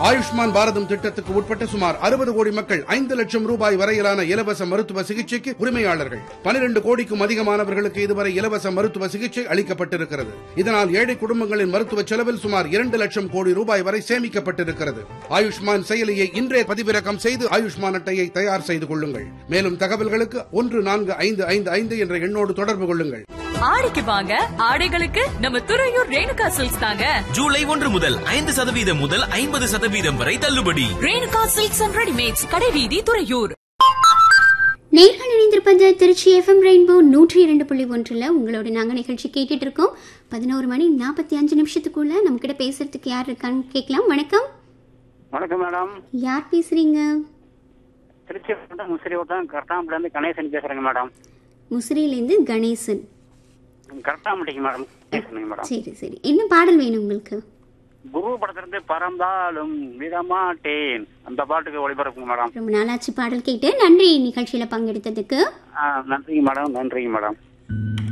ஆயுஷ்மான் பாரதம் திட்டத்துக்கு உட்பட்ட சுமார் அறுபது கோடி மக்கள் ஐந்து லட்சம் ரூபாய் வரையிலான இலவச மருத்துவ சிகிச்சைக்கு உரிமையாளர்கள் பனிரெண்டு கோடிக்கும் அதிகமானவர்களுக்கு இதுவரை இலவச மருத்துவ சிகிச்சை அளிக்கப்பட்டிருக்கிறது இதனால் ஏழை குடும்பங்களின் மருத்துவ செலவில் சுமார் இரண்டு லட்சம் கோடி ரூபாய் வரை சேமிக்கப்பட்டிருக்கிறது ஆயுஷ்மான் செயலியை இன்றே பதிவிறக்கம் செய்து ஆயுஷ்மான் அட்டையை தயார் செய்து கொள்ளுங்கள் மேலும் தகவல்களுக்கு ஒன்று நான்கு ஐந்து ஐந்து ஐந்து என்ற எண்ணோடு தொடர்பு கொள்ளுங்கள் ஆடிக்கு வாங்க ஆடைகளுக்கு நம்ம துறையூர் ரேணுகா சில்க்ஸ் தாங்க ஜூலை ஒன்று முதல் ஐந்து சதவீதம் முதல் ஐம்பது சதவீதம் வரை தள்ளுபடி ரேணுகா சில்க்ஸ் அண்ட் ரெடிமேட்ஸ் கடைவீதி துறையூர் நேர்கள் இணைந்திருப்பது திருச்சி எஃப்எம் ரெயின்போ நூற்றி இரண்டு புள்ளி ஒன்றில் உங்களோட நாங்கள் நிகழ்ச்சி கேட்டுட்டு இருக்கோம் பதினோரு மணி நாற்பத்தி அஞ்சு நிமிஷத்துக்குள்ள நம்ம கிட்ட பேசுறதுக்கு யார் இருக்கான்னு கேட்கலாம் வணக்கம் வணக்கம் மேடம் யார் பேசுறீங்க திருச்சி மாவட்டம் முசிறி வட்டம் கரட்டாம்பட்டிலேருந்து கணேசன் பேசுறேங்க மேடம் முசிறியிலேருந்து கணேசன் கரட்டாம்பட்டிக்கு மேடம் பேசுறேங்க மேடம் சரி சரி என்ன பாடல் வேணும் உங்களுக்கு குரு படத்திலிருந்து பறந்தாலும் விடமாட்டேன் அந்த பாட்டுக்கு ஒளிபரப்புங்க மேடம் ரொம்ப நாளாச்சு பாடல் கேட்டு நன்றி நிகழ்ச்சியில் பங்கெடுத்ததுக்கு ஆ, நன்றிங்க மேடம் நன்றிங்க மேடம்